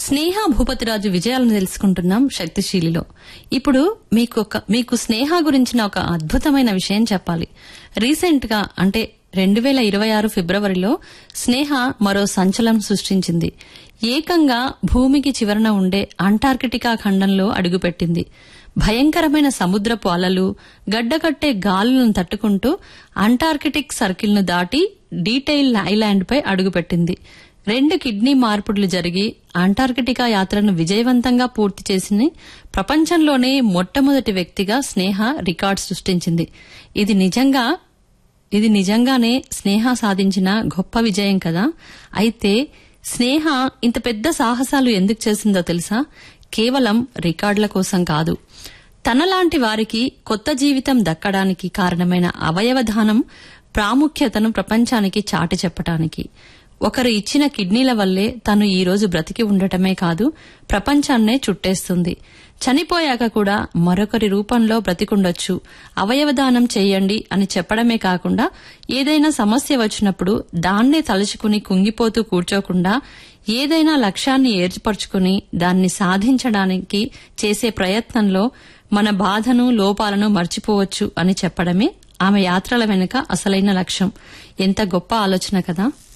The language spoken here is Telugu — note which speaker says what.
Speaker 1: స్నేహ భూపతిరాజు విజయాలను తెలుసుకుంటున్నాం శక్తిశీలిలో ఇప్పుడు మీకు ఒక మీకు స్నేహ గురించిన ఒక అద్భుతమైన విషయం చెప్పాలి రీసెంట్ గా అంటే రెండు వేల ఇరవై ఆరు ఫిబ్రవరిలో స్నేహ మరో సంచలనం సృష్టించింది ఏకంగా భూమికి చివరన ఉండే అంటార్కిటికా ఖండంలో అడుగుపెట్టింది భయంకరమైన సముద్రపు అలలు గడ్డకట్టే గాలులను తట్టుకుంటూ అంటార్కిటిక్ సర్కిల్ను దాటి డీటెయిల్ ఐలాండ్ పై అడుగుపెట్టింది రెండు కిడ్నీ మార్పిడులు జరిగి అంటార్కిటికా యాత్రను విజయవంతంగా పూర్తి చేసింది ప్రపంచంలోనే మొట్టమొదటి వ్యక్తిగా స్నేహ రికార్డు సృష్టించింది ఇది నిజంగా ఇది నిజంగానే స్నేహ సాధించిన గొప్ప విజయం కదా అయితే స్నేహ ఇంత పెద్ద సాహసాలు ఎందుకు చేసిందో తెలుసా కేవలం రికార్డుల కోసం కాదు తనలాంటి వారికి కొత్త జీవితం దక్కడానికి కారణమైన అవయవదానం ప్రాముఖ్యతను ప్రపంచానికి చాటి చెప్పటానికి ఒకరు ఇచ్చిన కిడ్నీల వల్లే తను ఈ రోజు బ్రతికి ఉండటమే కాదు ప్రపంచాన్నే చుట్టేస్తుంది చనిపోయాక కూడా మరొకరి రూపంలో బ్రతికుండొచ్చు అవయవదానం చేయండి అని చెప్పడమే కాకుండా ఏదైనా సమస్య వచ్చినప్పుడు దాన్నే తలుచుకుని కుంగిపోతూ కూర్చోకుండా ఏదైనా లక్ష్యాన్ని ఏర్పరచుకుని దాన్ని సాధించడానికి చేసే ప్రయత్నంలో మన బాధను లోపాలను మర్చిపోవచ్చు అని చెప్పడమే ఆమె యాత్రల వెనుక అసలైన లక్ష్యం ఎంత గొప్ప ఆలోచన కదా